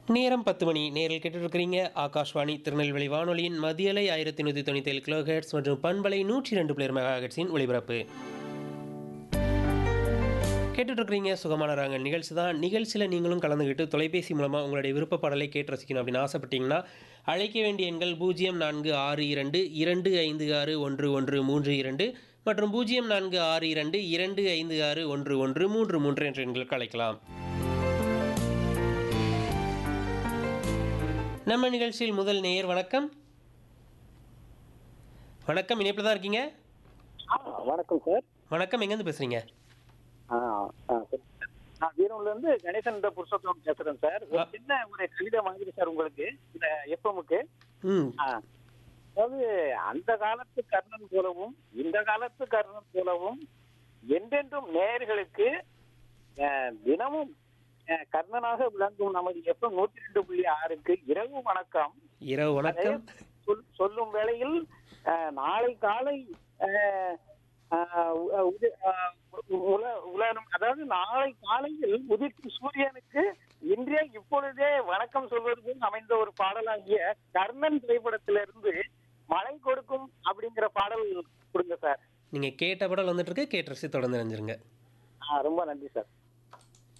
நேரம் பத்து மணி நேரில் கேட்டுருக்கிறீங்க ஆகாஷ்வாணி திருநெல்வேலி வானொலியின் மதியலை ஆயிரத்தி நூற்றி தொண்ணூற்றி ஏழு கிலோஹெட்ஸ் மற்றும் பண்பலை நூற்றி ரெண்டு பிளேர் மெகாஹெட்ஸின் ஒளிபரப்பு கேட்டுட்ருக்கிறீங்க சுகமான ராங்க நிகழ்ச்சி தான் நிகழ்ச்சியில் நீங்களும் கலந்துக்கிட்டு தொலைபேசி மூலமாக உங்களுடைய விருப்ப பாடலை கேட்டு ரசிக்கணும் அப்படின்னு ஆசைப்பட்டீங்கன்னா அழைக்க வேண்டிய எண்கள் பூஜ்ஜியம் நான்கு ஆறு இரண்டு இரண்டு ஐந்து ஆறு ஒன்று ஒன்று மூன்று இரண்டு மற்றும் பூஜ்ஜியம் நான்கு ஆறு இரண்டு இரண்டு ஐந்து ஆறு ஒன்று ஒன்று மூன்று மூன்று என்ற எண்களுக்கு அழைக்கலாம் நம்ம நிகழ்ச்சியில் முதல் நேயர் வணக்கம் வணக்கம் இணைப்பில் தான் இருக்கீங்க ஆ, வணக்கம் சார் வணக்கம் எங்கேருந்து பேசுகிறீங்க ஆ, ஆ, சரி. நான் வீரூர்ல இருந்து கணேசன் இந்த புருஷோத்தம் பேசுறேன் சார் ஒரு ஆ. சின்ன ஒரு கவிதை மாதிரி சார் உங்களுக்கு இந்த எஃப்எம்முக்கு ம் அதாவது அந்த காலத்து கர்ணன் போலவும் இந்த காலத்து கர்ணன் போலவும் என்றென்றும் நேயர்களுக்கு அஹ், தினமும் அஹ், கர்ணனாக விளங்கும் நமது எஃப்எம் நூத்தி ரெண்டு புள்ளி ஆறுக்கு இரவு வணக்கம் இரவு வணக்கம் சொல்- சொல்லும் வேளையில் அஹ், நாளை காலை அஹ், அஹ், உ- உதி- அஹ், உ- உல- உலரும் அதாவது நாளை காலையில் உதிக்கும் சூரியனுக்கு இன்றே இப்பொழுதே வணக்கம் சொல்வது போல் அமைந்த ஒரு பாடலாகிய கர்ணன் திரைப்படத்திலிருந்து மழை கொடுக்கும் அப்படிங்கிற பாடல் கொடுங்க சார் நீங்கள் கேட்ட படம் வந்துட்டு இருக்கு கேட்டு ரசி தொடர்ந்து நினைஞ்சிருங்க ஆ, ரொம்ப நன்றி சார்